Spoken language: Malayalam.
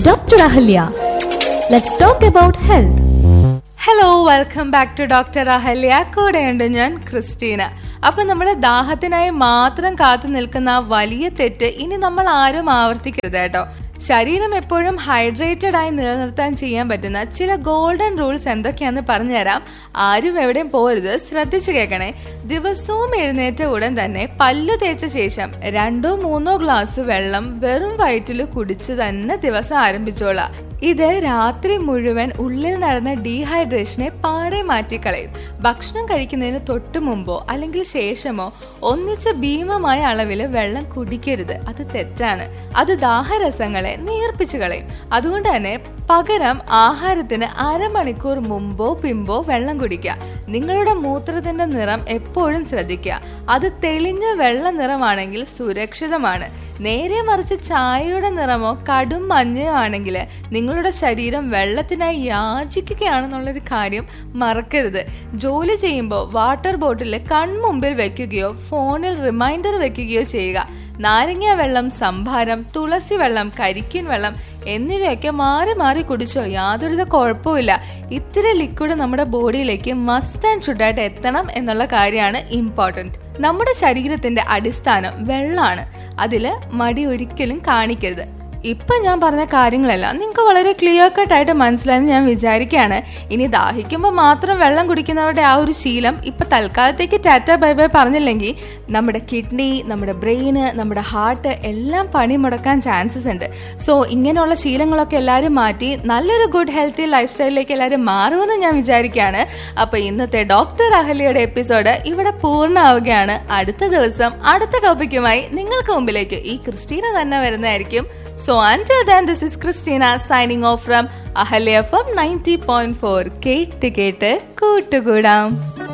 Dr. Ahalya. Let's talk about health. Hello welcome back to doctor Ahalya കൂടെയുണ്ട് ഞാൻ ക്രിസ്റ്റീന അപ്പൊ നമ്മൾ ദാഹത്തിനായി മാത്രം കാത്തു നിൽക്കുന്ന ആ വലിയ തെറ്റ് ഇനി നമ്മൾ ആരും ആവർത്തിക്കരുത് കേട്ടോ ശരീരം എപ്പോഴും ഹൈഡ്രേറ്റഡ് ആയി നിലനിർത്താൻ ചെയ്യാൻ പറ്റുന്ന ചില ഗോൾഡൻ റൂൾസ് എന്തൊക്കെയാന്ന് പറഞ്ഞുതരാം ആരും എവിടെയും പോരുത് ശ്രദ്ധിച്ചു കേൾക്കണേ ദിവസവും എഴുന്നേറ്റ ഉടൻ തന്നെ പല്ല് തേച്ച ശേഷം രണ്ടോ മൂന്നോ ഗ്ലാസ് വെള്ളം വെറും വയറ്റിൽ കുടിച്ച് തന്നെ ദിവസം ആരംഭിച്ചോളാം ഇത് രാത്രി മുഴുവൻ ഉള്ളിൽ നടന്ന ഡീഹൈഡ്രേഷനെ പാടെ മാറ്റിക്കളയും ഭക്ഷണം കഴിക്കുന്നതിന് തൊട്ടു മുമ്പോ അല്ലെങ്കിൽ ശേഷമോ ഒന്നിച്ച് ഭീമമായ അളവിൽ വെള്ളം കുടിക്കരുത് അത് തെറ്റാണ് അത് ദാഹരസങ്ങളെ നീർപ്പിച്ചു കളയും അതുകൊണ്ട് തന്നെ പകരം ആഹാരത്തിന് അരമണിക്കൂർ മുമ്പോ പിമ്പോ വെള്ളം കുടിക്കുക നിങ്ങളുടെ മൂത്രത്തിന്റെ നിറം എപ്പോഴും ശ്രദ്ധിക്കുക അത് തെളിഞ്ഞ വെള്ള നിറമാണെങ്കിൽ സുരക്ഷിതമാണ് നേരെ മറിച്ച് ചായയുടെ നിറമോ കടും മഞ്ഞയോ ആണെങ്കിൽ നിങ്ങളുടെ ശരീരം വെള്ളത്തിനായി യാചിക്കുകയാണെന്നുള്ളൊരു കാര്യം മറക്കരുത് ജോലി ചെയ്യുമ്പോൾ വാട്ടർ ബോട്ടിൽ കൺമുമ്പിൽ വെക്കുകയോ ഫോണിൽ റിമൈൻഡർ വെക്കുകയോ ചെയ്യുക നാരങ്ങ വെള്ളം സംഭാരം തുളസി വെള്ളം കരിക്കിൻ വെള്ളം എന്നിവയൊക്കെ മാറി മാറി കുടിച്ചോ യാതൊരുവിധ കുഴപ്പമില്ല ഇത്തിരി ലിക്വിഡ് നമ്മുടെ ബോഡിയിലേക്ക് മസ്റ്റ് ആൻഡ് ഷുഡായിട്ട് എത്തണം എന്നുള്ള കാര്യമാണ് ഇമ്പോർട്ടന്റ് നമ്മുടെ ശരീരത്തിന്റെ അടിസ്ഥാനം വെള്ളമാണ് അതില് മടി ഒരിക്കലും കാണിക്കരുത് ഇപ്പൊ ഞാൻ പറഞ്ഞ കാര്യങ്ങളെല്ലാം നിങ്ങൾക്ക് വളരെ ക്ലിയർ കട്ട് ആയിട്ട് മനസ്സിലായെന്ന് ഞാൻ വിചാരിക്കുകയാണ് ഇനി ദാഹിക്കുമ്പോൾ മാത്രം വെള്ളം കുടിക്കുന്നവരുടെ ആ ഒരു ശീലം ഇപ്പൊ തൽക്കാലത്തേക്ക് ടാറ്റ ബൈ ബൈ പറഞ്ഞില്ലെങ്കിൽ നമ്മുടെ കിഡ്നി നമ്മുടെ ബ്രെയിന് നമ്മുടെ ഹാർട്ട് എല്ലാം പണി മുടക്കാൻ ചാൻസസ് ഉണ്ട് സോ ഇങ്ങനെയുള്ള ശീലങ്ങളൊക്കെ എല്ലാവരും മാറ്റി നല്ലൊരു ഗുഡ് ഹെൽത്തി ലൈഫ് സ്റ്റൈലിലേക്ക് എല്ലാവരും മാറുമെന്ന് ഞാൻ വിചാരിക്കുകയാണ് അപ്പൊ ഇന്നത്തെ ഡോക്ടർ അഹലിയുടെ എപ്പിസോഡ് ഇവിടെ പൂർണ്ണമാവുകയാണ് അടുത്ത ദിവസം അടുത്ത ടോപ്പിക്കുമായി നിങ്ങൾക്ക് മുമ്പിലേക്ക് ഈ ക്രിസ്റ്റീന തന്നെ വരുന്നതായിരിക്കും So until then, this is Christina signing off from Ahalya FM 90.4 കേട്ട് കേട്ട് കൂട്ടുകൂടാം